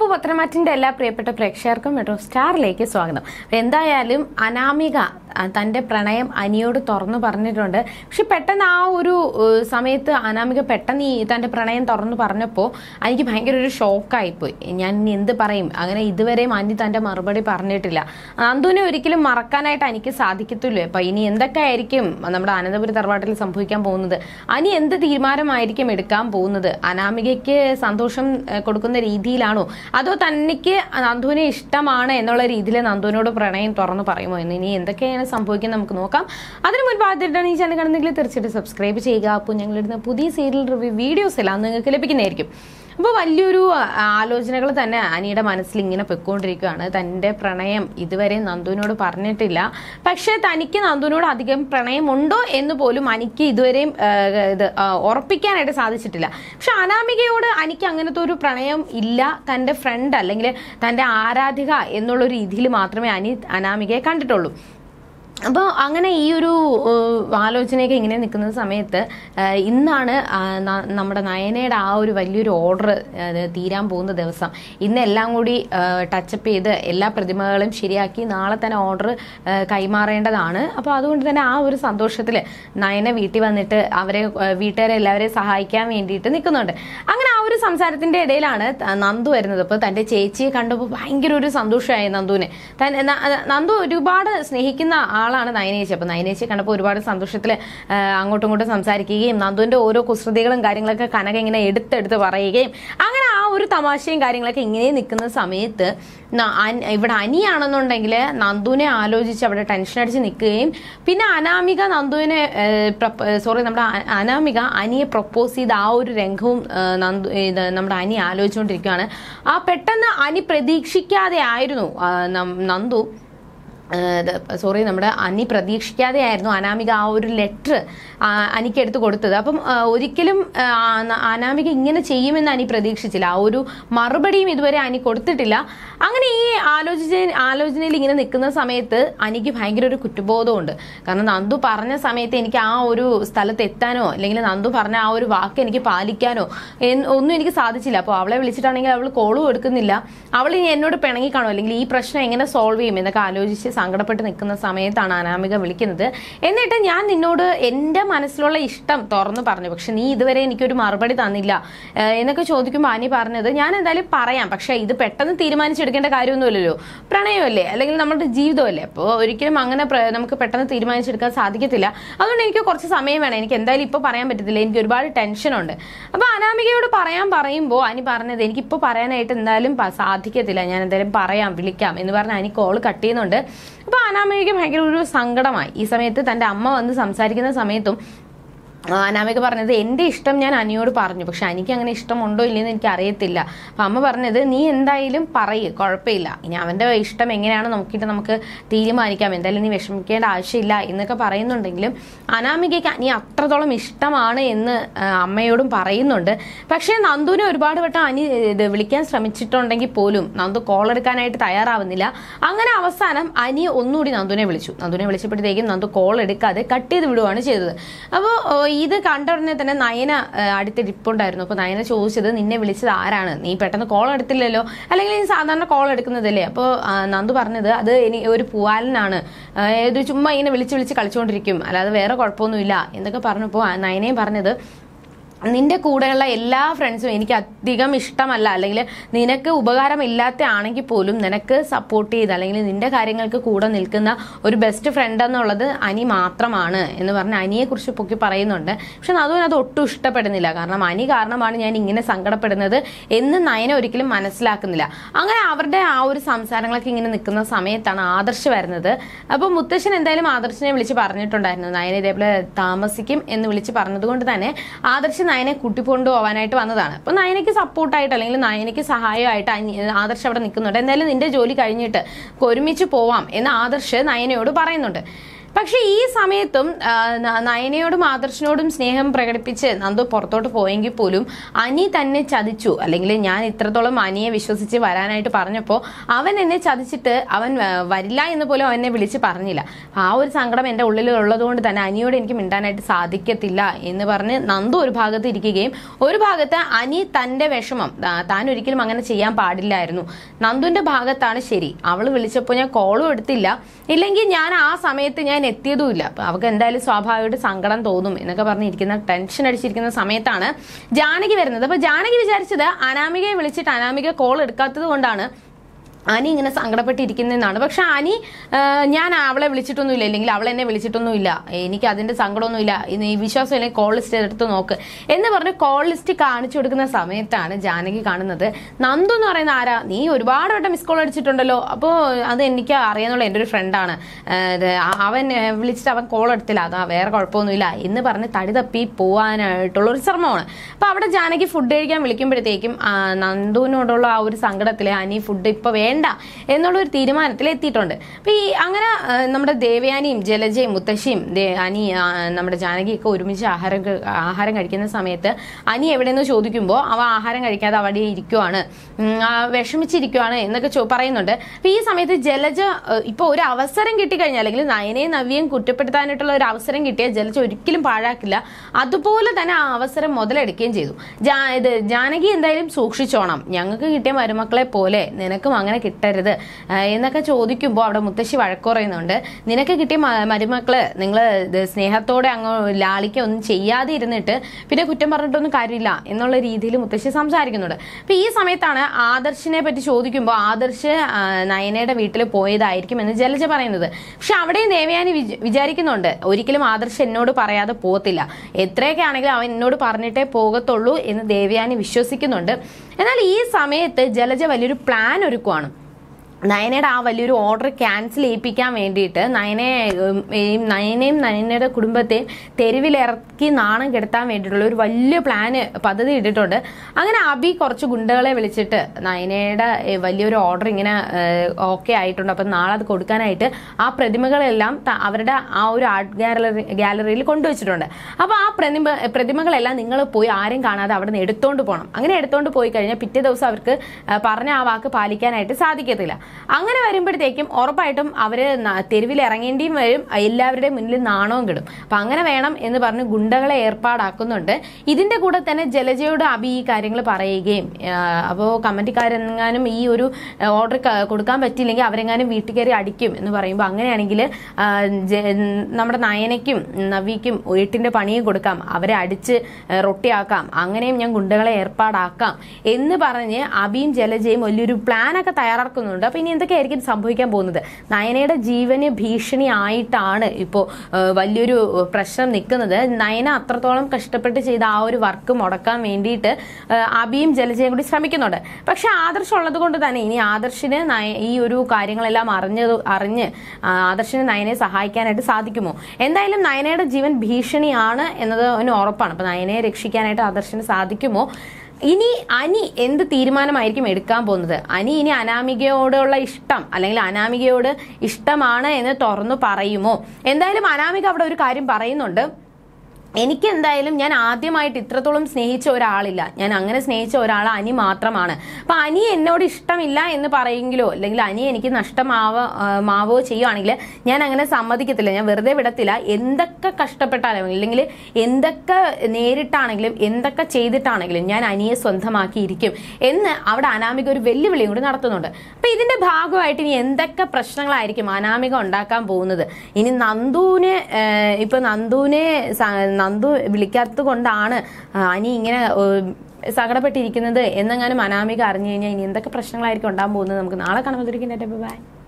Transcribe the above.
പത്രമാറ്റിന്റെ എല്ലാ പ്രിയപ്പെട്ട പ്രേക്ഷകർക്കും മെട്രോ സ്റ്റാറിലേക്ക് സ്വാഗതം അപ്പൊ എന്തായാലും അനാമിക ആ, തന്റെ പ്രണയം അനിയോട് തുറന്നു പറഞ്ഞിട്ടുണ്ട് പക്ഷെ പെട്ടെന്ന് ആ ഒരു ഏഹ്, സമയത്ത് അനാമിക പെട്ടെന്ന് ഈ തന്റെ പ്രണയം തുറന്നു പറഞ്ഞപ്പോൾ എനിക്ക് ഭയങ്കര ഒരു ഷോക്കായിപ്പോയി ഞാൻ ഇനി എന്ത് പറയും അങ്ങനെ ഇതുവരെയും അനി തന്റെ മറുപടി പറഞ്ഞിട്ടില്ല നന്ദുവിനെ ഒരിക്കലും മറക്കാനായിട്ട് എനിക്ക് സാധിക്കത്തില്ലേ അപ്പൊ ഇനി എന്തൊക്കെ ആയിരിക്കും നമ്മുടെ അനന്തപുരി തറവാട്ടിൽ സംഭവിക്കാൻ പോകുന്നത് അനി എന്ത് തീരുമാനമായിരിക്കും എടുക്കാൻ പോകുന്നത് അനാമികയ്ക്ക് സന്തോഷം ഏഹ്, കൊടുക്കുന്ന രീതിയിലാണോ അതോ തനിക്ക് നന്ദുവിനെ ഇഷ്ടമാണ് എന്നുള്ള രീതിയിൽ നന്ദുവിനോട് പ്രണയം തുറന്നു പറയുമോ എന്ന് ഇനി എന്തൊക്കെയാണ് സംഭവിക്കുന്നത് നമുക്ക് നോക്കാം അതിന് മുൻപ് ആദ്യമായിട്ടാണ് ഈ ചാനൽ കാണുന്നെങ്കിൽ തീർച്ചയായിട്ടും സബ്സ്ക്രൈബ് ചെയ്യുക അപ്പോൾ ഞങ്ങളിടുന്ന പുതിയ സീരിയൽ റിവ്യൂ വീഡിയോസ് എല്ലാം നിങ്ങൾക്ക് ലഭിക്കുന്നതായിരിക്കും അപ്പോൾ വലിയൊരു ആ, ആലോചനകൾ തന്നെ അനിയുടെ മനസ്സിൽ ഇങ്ങനെ പൊയ്ക്കൊണ്ടിരിക്കുകയാണ് തൻ്റെ പ്രണയം ഇതുവരെ നന്ദുവിനോട് പറഞ്ഞിട്ടില്ല പക്ഷേ തനിക്ക് നന്ദുവിനോട് അധികം പ്രണയമുണ്ടോ എന്ന് പോലും അനിക്ക് ഇതുവരെയും ആ, ഇത് ആ, ഉറപ്പിക്കാനായിട്ട് സാധിച്ചിട്ടില്ല പക്ഷെ അനാമികയോട് അനിക്ക് അങ്ങനത്തെ ഒരു പ്രണയം ഇല്ല തൻ്റെ ഫ്രണ്ട് അല്ലെങ്കിൽ തൻ്റെ ആരാധിക എന്നുള്ള രീതിയിൽ മാത്രമേ അനി അനാമികയെ കണ്ടിട്ടുള്ളൂ അപ്പോൾ അങ്ങനെ ഈ ഒരു ഏഹ്, ആലോചനയൊക്കെ ഇങ്ങനെ നിൽക്കുന്ന സമയത്ത് ഏഹ്, ഇന്നാണ് ആ, ന- നമ്മുടെ നയനയുടെ ആ ഒരു വലിയൊരു ഓർഡർ തീരാൻ പോകുന്ന ദിവസം ഇന്ന് എല്ലാം കൂടി ടച്ചപ്പ് ചെയ്ത് എല്ലാ പ്രതിമകളും ശരിയാക്കി നാളെ തന്നെ ഓർഡർ കൈമാറേണ്ടതാണ് അപ്പോൾ അതുകൊണ്ട് തന്നെ ആ ഒരു സന്തോഷത്തിൽ നയന വീട്ടിൽ വന്നിട്ട് അവരെ ഏഹ്, വീട്ടുകാരെ എല്ലാവരെയും സഹായിക്കാൻ വേണ്ടിയിട്ട് നിൽക്കുന്നുണ്ട് അങ്ങനെ ആ ഒരു സംസാരത്തിന്റെ ഇടയിലാണ് ത- നന്ദു വരുന്നത് അപ്പോൾ തന്റെ ചേച്ചിയെ കണ്ടപ്പോൾ ഭയങ്കര ഒരു സന്തോഷമായി നന്ദുവിന് തൻ- ന- നന്ദു ഒരുപാട് സ്നേഹിക്കുന്ന ആളാണ് നയനേച്ചി അപ്പോൾ നയനേച്ചി കണ്ടപ്പോൾ ഒരുപാട് സന്തോഷത്തിൽ അങ്ങോട്ടും ഇങ്ങോട്ടും സംസാരിക്കുകയും നന്ദുവിന്റെ ഓരോ കുസൃതികളും കാര്യങ്ങളൊക്കെ കനക ഇങ്ങനെ എടുത്തെടുത്ത് പറയുകയും അങ്ങനെ ആ ഒരു തമാശയും കാര്യങ്ങളൊക്കെ ഇങ്ങനെ നിൽക്കുന്ന സമയത്ത് ന- അൻ- ഇവിടെ അനിയാണെന്നുണ്ടെങ്കിൽ നന്ദുവിനെ ആലോചിച്ച് അവിടെ ടെൻഷൻ അടിച്ച് നിൽക്കുകയും പിന്നെ അനാമിക നന്ദുവിനെ സോറി നമ്മുടെ അ- അനാമിക അനിയെ പ്രപ്പോസ് ചെയ്ത ആ ഒരു രംഗവും ഏ, നന്ദു ഇത് നമ്മുടെ അനി ആലോചിച്ചുകൊണ്ടിരിക്കുകയാണ് ആ പെട്ടെന്ന് അനി പ്രതീക്ഷിക്കാതെ ആയിരുന്നു ആ, നം- നന്ദു സോറി നമ്മുടെ അനി പ്രതീക്ഷിക്കാതെ ആയിരുന്നു അനാമിക ആ ഒരു ലെറ്റർ അനിക്ക് എടുത്ത് കൊടുത്തത് അപ്പം ആ, ഒരിക്കലും ആ, ന- അനാമിക ഇങ്ങനെ ചെയ്യുമെന്ന് അനി പ്രതീക്ഷിച്ചില്ല ആ ഒരു മറുപടിയും ഇതുവരെ അനി കൊടുത്തിട്ടില്ല അങ്ങനെ ഈ ആലോചിച്ച ആലോചനയിൽ ഇങ്ങനെ നിൽക്കുന്ന സമയത്ത് അനിക്ക് ഭയങ്കര ഒരു കുറ്റബോധമുണ്ട് കാരണം നന്ദു പറഞ്ഞ സമയത്ത് എനിക്ക് ആ ഒരു സ്ഥലത്ത് എത്താനോ അല്ലെങ്കിൽ നന്ദു പറഞ്ഞ ആ ഒരു വാക്ക് എനിക്ക് പാലിക്കാനോ എന്ന് ഒന്നും എനിക്ക് സാധിച്ചില്ല അപ്പോൾ അവളെ വിളിച്ചിട്ടാണെങ്കിൽ അവൾ കോളും എടുക്കുന്നില്ല അവൾ ഇനി എന്നോട് പിണങ്ങി കാണോ അല്ലെങ്കിൽ ഈ പ്രശ്നം എങ്ങനെ സോൾവ് ചെയ്യും എന്നൊക്കെ ആലോചിച്ച് സങ്കടപ്പെട്ട് നിൽക്കുന്ന സമയത്താണ് അനാമിക വിളിക്കുന്നത് എന്നിട്ട് ഞാൻ നിന്നോട് എൻ്റെ മനസ്സിലുള്ള ഇഷ്ടം തുറന്നു പറഞ്ഞു പക്ഷെ നീ ഇതുവരെ എനിക്കൊരു മറുപടി തന്നില്ല ഏഹ് എന്നൊക്കെ ചോദിക്കുമ്പോൾ അനി പറഞ്ഞത് ഞാൻ എന്തായാലും പറയാം പക്ഷെ ഇത് പെട്ടെന്ന് തീരുമാനിച്ചെടുക്കേണ്ട കാര്യമൊന്നുമില്ലല്ലോ പ്രണയമല്ലേ അല്ലെങ്കിൽ നമ്മുടെ ജീവിതമല്ലേ അപ്പോൾ ഒരിക്കലും അങ്ങനെ പ്ര- നമുക്ക് പെട്ടെന്ന് തീരുമാനിച്ചെടുക്കാൻ സാധിക്കത്തില്ല അതുകൊണ്ട് എനിക്ക് കുറച്ച് സമയം വേണം എനിക്ക് എന്തായാലും ഇപ്പോൾ പറയാൻ പറ്റത്തില്ല എനിക്ക് ഒരുപാട് ടെൻഷനുണ്ട് അപ്പോൾ അനാമികയോട് പറയാൻ പറയുമ്പോൾ അനി പറഞ്ഞത് എനിക്കിപ്പോൾ പറയാനായിട്ട് എന്തായാലും പ- സാധിക്കത്തില്ല ഞാൻ എന്തായാലും പറയാം വിളിക്കാം എന്ന് പറഞ്ഞ് അനി കോൾ കട്ട് ചെയ്യുന്നുണ്ട് അപ്പോൾ അനാമികയ്ക്ക് ഭയങ്കര ഒരു സങ്കടമായി ഈ സമയത്ത് തൻ്റെ അമ്മ വന്ന് സംസാരിക്കുന്ന സമയത്തും ആ, അനാമിക പറഞ്ഞത് എൻ്റെ ഇഷ്ടം ഞാൻ അനിയോട് പറഞ്ഞു പക്ഷെ അനിക്ക് അങ്ങനെ ഇഷ്ടമുണ്ടോ ഇല്ലയെന്ന് എനിക്ക് അറിയത്തില്ല അപ്പം അമ്മ പറഞ്ഞത് നീ എന്തായാലും പറയ് കുഴപ്പമില്ല ഇനി അവൻ്റെ ഇഷ്ടം എങ്ങനെയാണ് നോക്കിയിട്ട് നമുക്ക് തീരുമാനിക്കാം എന്തായാലും നീ വിഷമിക്കേണ്ട ആവശ്യമില്ല എന്നൊക്കെ പറയുന്നുണ്ടെങ്കിലും അനാമികയ്ക്ക് അനി അത്രത്തോളം ഇഷ്ടമാണ് എന്ന് ആ, അമ്മയോടും പറയുന്നുണ്ട് പക്ഷേ നന്ദുവിനെ ഒരുപാട് വട്ടം അനി ഇത് വിളിക്കാൻ ശ്രമിച്ചിട്ടുണ്ടെങ്കിൽ പോലും നന്ദു കോൾ എടുക്കാനായിട്ട് തയ്യാറാവുന്നില്ല അങ്ങനെ അവസാനം അനി ഒന്നുകൂടി നന്ദുവിനെ വിളിച്ചു നന്ദുവിനെ വിളിച്ചപ്പോഴത്തേക്കും നന്ദു കോൾ എടുക്കാതെ കട്ട് ചെയ്ത് വിടുവാണ് ചെയ്തത് അപ്പോൾ ഇത് കണ്ട ഉടനെ തന്നെ നയന ആ, അടുത്തിരിപ്പുണ്ടായിരുന്നു അപ്പോൾ നയന ചോദിച്ചത് നിന്നെ വിളിച്ചത് ആരാണ് നീ പെട്ടെന്ന് കോൾ എടുത്തില്ലല്ലോ അല്ലെങ്കിൽ നീ സാധാരണ കോൾ എടുക്കുന്നതല്ലേ അപ്പോൾ നന്ദു പറഞ്ഞത് അത് ഇനി ഒരു പൂവാലനാണ് ആ, ഇത് ചുമ്മാ ഇങ്ങനെ വിളിച്ച് വിളിച്ച് കളിച്ചുകൊണ്ടിരിക്കും അല്ലാതെ വേറെ കുഴപ്പമൊന്നുമില്ല എന്നൊക്കെ പറഞ്ഞപ്പോൾ ആ നയനയും പറഞ്ഞത് നിന്റെ കൂടെയുള്ള എല്ലാ ഫ്രണ്ട്സും എനിക്ക് അധികം ഇഷ്ടമല്ല അല്ലെങ്കിൽ നിനക്ക് ഉപകാരമില്ലാത്ത ആണെങ്കിൽ പോലും നിനക്ക് സപ്പോർട്ട് ചെയ്ത് അല്ലെങ്കിൽ നിന്റെ കാര്യങ്ങൾക്ക് കൂടെ നിൽക്കുന്ന ഒരു ബെസ്റ്റ് ഫ്രണ്ട് എന്നുള്ളത് അനി മാത്രമാണ് എന്ന് പറഞ്ഞ് അനിയെ കുറിച്ച് പൊക്കി പറയുന്നുണ്ട് പക്ഷെ അതും അത് ഒട്ടും ഇഷ്ടപ്പെടുന്നില്ല കാരണം അനി കാരണമാണ് ഞാൻ ഇങ്ങനെ സങ്കടപ്പെടുന്നത് എന്ന് നയന ഒരിക്കലും മനസ്സിലാക്കുന്നില്ല അങ്ങനെ അവരുടെ ആ ഒരു സംസാരങ്ങളൊക്കെ ഇങ്ങനെ നിൽക്കുന്ന സമയത്താണ് ആദർശ് വരുന്നത് അപ്പോൾ മുത്തശ്ശൻ എന്തായാലും ആദർശിനെ വിളിച്ച് പറഞ്ഞിട്ടുണ്ടായിരുന്നു നയന ഇതേപോലെ താമസിക്കും എന്ന് വിളിച്ച് പറഞ്ഞതുകൊണ്ട് തന്നെ ആദർശ് നയനെ കൂട്ടിക്കൊണ്ടു പോകാനായിട്ട് വന്നതാണ് അപ്പോൾ നയനയ്ക്ക് സപ്പോർട്ടായിട്ട് അല്ലെങ്കിൽ നയനയ്ക്ക് സഹായമായിട്ട് അനി- ആദർശ് അവിടെ നിൽക്കുന്നുണ്ട് എന്തായാലും നിന്റെ ജോലി കഴിഞ്ഞിട്ട് ഒരുമിച്ച് പോവാം എന്ന് ആദർശ് നയനയോട് പറയുന്നുണ്ട് പക്ഷെ ഈ സമയത്തും ആ, ന- നയനയോടും ആദർശനോടും സ്നേഹം പ്രകടിപ്പിച്ച് നന്ദു പുറത്തോട്ട് പോയെങ്കിൽ പോലും അനി തന്നെ ചതിച്ചു അല്ലെങ്കിൽ ഞാൻ ഇത്രത്തോളം അനിയെ വിശ്വസിച്ച് വരാനായിട്ട് പറഞ്ഞപ്പോൾ അവൻ എന്നെ ചതിച്ചിട്ട് അവൻ ആ, വരില്ല എന്ന് പോലും അവൻ എന്നെ വിളിച്ച് പറഞ്ഞില്ല ആ ഒരു സങ്കടം എൻ്റെ ഉള്ളിൽ ഉള്ളതുകൊണ്ട് തന്നെ അനിയോട് എനിക്ക് മിണ്ടാനായിട്ട് സാധിക്കത്തില്ല എന്ന് പറഞ്ഞ് നന്ദു ഒരു ഭാഗത്ത് ഇരിക്കുകയും ഒരു ഭാഗത്ത് അനി തൻ്റെ വിഷമം ആ, താൻ ഒരിക്കലും അങ്ങനെ ചെയ്യാൻ പാടില്ലായിരുന്നു നന്ദുവിൻ്റെ ഭാഗത്താണ് ശരി അവൾ വിളിച്ചപ്പോൾ ഞാൻ കോളും എടുത്തില്ല ഇല്ലെങ്കിൽ ഞാൻ ആ സമയത്ത് ഞാൻ എത്തിയതുമില്ല അപ്പൊ അവൾക്ക് എന്തായാലും സ്വാഭാവികമായിട്ട് സങ്കടം തോന്നും എന്നൊക്കെ പറഞ്ഞിരിക്കുന്ന ടെൻഷൻ അടിച്ചിരിക്കുന്ന സമയത്താണ് ജാനകി വരുന്നത് അപ്പൊ ജാനകി വിചാരിച്ചത് അനാമികയെ വിളിച്ചിട്ട് അനാമിക കോൾ എടുക്കാത്തത് കൊണ്ടാണ് അനി ഇങ്ങനെ സങ്കടപ്പെട്ടിരിക്കുന്നതെന്നാണ് പക്ഷെ അനി ആ, ഞാൻ അവളെ വിളിച്ചിട്ടൊന്നുമില്ല അല്ലെങ്കിൽ അവൾ എന്നെ വിളിച്ചിട്ടൊന്നുമില്ല എനിക്ക് അതിന്റെ സങ്കടമൊന്നുമില്ല ഇന്ന് ഈ വിശ്വാസം ഇല്ലെങ്കിൽ കോൾ ലിസ്റ്റ് എടുത്ത് നോക്ക് എന്ന് പറഞ്ഞ് കോൾ ലിസ്റ്റ് കാണിച്ചു കൊടുക്കുന്ന സമയത്താണ് ജാനകി കാണുന്നത് നന്ദു എന്ന് പറയുന്ന ആരാ നീ ഒരുപാട് വട്ടം മിസ് കോൾ അടിച്ചിട്ടുണ്ടല്ലോ അപ്പോൾ അത് എനിക്ക് അറിയാന്നുള്ള എൻ്റെ ഒരു ഫ്രണ്ടാണ് അവൻ ഏ, വിളിച്ചിട്ട് അവൻ കോൾ എടുത്തില്ല അതാ വേറെ കുഴപ്പമൊന്നുമില്ല എന്ന് പറഞ്ഞ് തടി തപ്പി പോവാനായിട്ടുള്ള ഒരു ശ്രമമാണ് അപ്പൊ അവിടെ ജാനകി ഫുഡ് കഴിക്കാൻ വിളിക്കുമ്പോഴത്തേക്കും ആ, നന്ദുവിനോടുള്ള ആ ഒരു സങ്കടത്തിലെ അനി ഫുഡ് ഇപ്പൊ വേണ്ട എന്നുള്ള ഒരു തീരുമാനത്തിൽ എത്തിയിട്ടുണ്ട് അപ്പൊ ഈ അങ്ങനെ ആ, നമ്മുടെ ദേവയാനിയും ജലജയും മുത്തശ്ശിയും ദേ- അനി ആ, നമ്മുടെ ജാനകിയൊക്കെ ഒരുമിച്ച് ആഹാരം ക- ആഹാരം കഴിക്കുന്ന സമയത്ത് അനി എവിടെയെന്ന് ചോദിക്കുമ്പോൾ അവ ആഹാരം കഴിക്കാതെ അവിടെ ഇരിക്കുവാണ് ഉം, ആ, വിഷമിച്ചിരിക്കുവാണ് എന്നൊക്കെ ചോ- പറയുന്നുണ്ട് അപ്പൊ ഈ സമയത്ത് ജലജ ഏഹ്, ഇപ്പൊ ഒരു അവസരം കിട്ടിക്കഴിഞ്ഞാൽ അല്ലെങ്കിൽ നയനെയും നവ്യയും കുറ്റപ്പെടുത്താനായിട്ടുള്ള ഒരു അവസരം കിട്ടിയാൽ ജലജ ഒരിക്കലും പാഴാക്കില്ല അതുപോലെ തന്നെ ആ അവസരം മുതലെടുക്കുകയും ചെയ്തു ജാ ഇത് ജാനകി എന്തായാലും സൂക്ഷിച്ചോണം ഞങ്ങൾക്ക് കിട്ടിയ മരുമക്കളെ പോലെ നിനക്കും അങ്ങനെ കിട്ടരുത് ഏഹ്, എന്നൊക്കെ ചോദിക്കുമ്പോൾ അവിടെ മുത്തശ്ശി വഴക്ക് പറയുന്നുണ്ട് നിനക്ക് കിട്ടിയ മ- മരുമക്കള് നിങ്ങൾ സ്നേഹത്തോടെ അങ്ങ് ലാളിക്ക ഒന്നും ചെയ്യാതെ ഇരുന്നിട്ട് പിന്നെ കുറ്റം പറഞ്ഞിട്ടൊന്നും കാര്യമില്ല എന്നുള്ള രീതിയിൽ മുത്തശ്ശി സംസാരിക്കുന്നുണ്ട് അപ്പൊ ഈ സമയത്താണ് ആദർശിനെ പറ്റി ചോദിക്കുമ്പോൾ ആദർശ് ആ, നയനയുടെ വീട്ടിൽ പോയതായിരിക്കും എന്ന് ജലജ പറയുന്നത് പക്ഷെ അവിടെയും ദേവയാനി വിച- വിചാരിക്കുന്നുണ്ട് ഒരിക്കലും ആദർശ് എന്നോട് പറയാതെ പോകത്തില്ല എത്രയൊക്കെ ആണെങ്കിലും അവൻ എന്നോട് പറഞ്ഞിട്ടേ പോകത്തുള്ളൂ എന്ന് ദേവയാനി വിശ്വസിക്കുന്നുണ്ട് എന്നാൽ ഈ സമയത്ത് ജലജ വലിയൊരു പ്ലാൻ ഒരുക്കുവാണ് നയനയുടെ ആ വലിയൊരു ഓർഡർ ക്യാൻസൽ ചെയ്യിപ്പിക്കാൻ വേണ്ടിയിട്ട് നയനെ ഉം, ഈ നയനെയും നയനയുടെ കുടുംബത്തെയും തെരുവിലിറക്കി നാണം കെടുത്താൻ വേണ്ടിയിട്ടുള്ള ഒരു വലിയ പ്ലാന് പദ്ധതി ഇട്ടിട്ടുണ്ട് അങ്ങനെ അബി കുറച്ച് ഗുണ്ടകളെ വിളിച്ചിട്ട് നയനയുടെ ഏ, വലിയൊരു ഓർഡർ ഇങ്ങനെ ഓക്കെ ആയിട്ടുണ്ട് അപ്പം നാളെ അത് കൊടുക്കാനായിട്ട് ആ പ്രതിമകളെല്ലാം ത- അവരുടെ ആ ഒരു ആർട്ട് ഗാലറി ഗാലറിയിൽ കൊണ്ടുവച്ചിട്ടുണ്ട് അപ്പോൾ ആ പ്രതിമ പ്രതിമകളെല്ലാം നിങ്ങൾ പോയി ആരും കാണാതെ അവിടെ നിന്ന് എടുത്തോണ്ട് പോകണം അങ്ങനെ എടുത്തോണ്ട് പോയി കഴിഞ്ഞാൽ പിറ്റേ ദിവസം അവർക്ക് ആ, പറഞ്ഞ ആ വാക്ക് പാലിക്കാനായിട്ട് സാധിക്കത്തില്ല അങ്ങനെ വരുമ്പോഴത്തേക്കും ഉറപ്പായിട്ടും അവര് ന- തെരുവിൽ ഇറങ്ങേണ്ടിയും വരും എല്ലാവരുടെയും മുന്നിൽ നാണവും കിടും അപ്പൊ അങ്ങനെ വേണം എന്ന് പറഞ്ഞ് ഗുണ്ടകളെ ഏർപ്പാടാക്കുന്നുണ്ട് ഇതിന്റെ കൂടെ തന്നെ ജലജയോട് അബി ഈ കാര്യങ്ങൾ പറയുകയും അപ്പോൾ കമന്റുകാരെങ്ങാനും ഈ ഒരു ഓർഡർ കൊടുക്കാൻ പറ്റിയില്ലെങ്കിൽ അവരെങ്ങാനും വീട്ടിൽ കയറി അടിക്കും എന്ന് പറയുമ്പോൾ അങ്ങനെയാണെങ്കിൽ ആ, ജ- നമ്മുടെ നയനയ്ക്കും നവിക്കും വീട്ടിന്റെ പണിയും കൊടുക്കാം അവരെ അടിച്ച് ആ, റൊട്ടിയാക്കാം അങ്ങനെയും ഞാൻ ഗുണ്ടകളെ ഏർപ്പാടാക്കാം എന്ന് പറഞ്ഞ് അബിയും ജലജയും വലിയൊരു പ്ലാനൊക്കെ തയ്യാറാക്കുന്നുണ്ട് അപ്പൊ ഇനി എന്തൊക്കെയായിരിക്കും സംഭവിക്കാൻ പോകുന്നത് നയനയുടെ ജീവന് ഭീഷണി ആയിട്ടാണ് ഇപ്പോൾ വലിയൊരു പ്രശ്നം നിൽക്കുന്നത് നയന അത്രത്തോളം കഷ്ടപ്പെട്ട് ചെയ്ത ആ ഒരു വർക്ക് മുടക്കാൻ വേണ്ടിയിട്ട് ആ, അബിയും ജലജയും കൂടി ശ്രമിക്കുന്നുണ്ട് പക്ഷെ ആദർശം ഉള്ളത് കൊണ്ട് തന്നെ ഇനി ആദർശിന് നയ- ഈ ഒരു കാര്യങ്ങളെല്ലാം അറിഞ്ഞത് അറിഞ്ഞ് ആ, ആദർശിന് നയനെ സഹായിക്കാനായിട്ട് സാധിക്കുമോ എന്തായാലും നയനയുടെ ജീവൻ ഭീഷണിയാണ് എന്നത് അവന് ഉറപ്പാണ് അപ്പൊ നയനയെ രക്ഷിക്കാനായിട്ട് ആദർശിന് സാധിക്കുമോ ഇനി അനി എന്ത് തീരുമാനമായിരിക്കും എടുക്കാൻ പോകുന്നത് അനി ഇനി അനാമികയോടുള്ള ഇഷ്ടം അല്ലെങ്കിൽ അനാമികയോട് ഇഷ്ടമാണ് എന്ന് തുറന്നു പറയുമോ എന്തായാലും അനാമിക അവിടെ ഒരു കാര്യം പറയുന്നുണ്ട് എനിക്ക് എന്തായാലും ഞാൻ ആദ്യമായിട്ട് ഇത്രത്തോളം സ്നേഹിച്ച ഒരാളില്ല ഞാൻ അങ്ങനെ സ്നേഹിച്ച ഒരാൾ അനി മാത്രമാണ് അപ്പൊ അനി എന്നോട് ഇഷ്ടമില്ല എന്ന് പറയുമെങ്കിലോ അല്ലെങ്കിൽ അനി എനിക്ക് നഷ്ടമാവ ആ, മാവോ ചെയ്യുവാണെങ്കിൽ ഞാൻ അങ്ങനെ സമ്മതിക്കത്തില്ല ഞാൻ വെറുതെ വിടത്തില്ല എന്തൊക്കെ കഷ്ടപ്പെട്ടാലും അല്ലെങ്കിൽ എന്തൊക്കെ നേരിട്ടാണെങ്കിലും എന്തൊക്കെ ചെയ്തിട്ടാണെങ്കിലും ഞാൻ അനിയെ സ്വന്തമാക്കിയിരിക്കും എന്ന് അവിടെ അനാമിക ഒരു വെല്ലുവിളിയും കൂടി നടത്തുന്നുണ്ട് അപ്പൊ ഇതിന്റെ ഭാഗമായിട്ട് ഇനി എന്തൊക്കെ പ്രശ്നങ്ങളായിരിക്കും അനാമിക ഉണ്ടാക്കാൻ പോകുന്നത് ഇനി നന്ദുവിന് ഏഹ്, ഇപ്പൊ നന്ദുവിനെ സ- നന്ദു വിളിക്കാത്തത് കൊണ്ടാണ് ആ, അനി ഇങ്ങനെ ഏഹ്, സങ്കടപ്പെട്ടിരിക്കുന്നത് എന്നെങ്ങാനും അനാമിക അറിഞ്ഞു കഴിഞ്ഞാൽ ഇനി എന്തൊക്കെ പ്രശ്നങ്ങളായിരിക്കും ഉണ്ടാകാൻ പോകുന്നത് നമുക്ക് നാളെ കാണുമ്പോഴത്തേക്കും ബൈ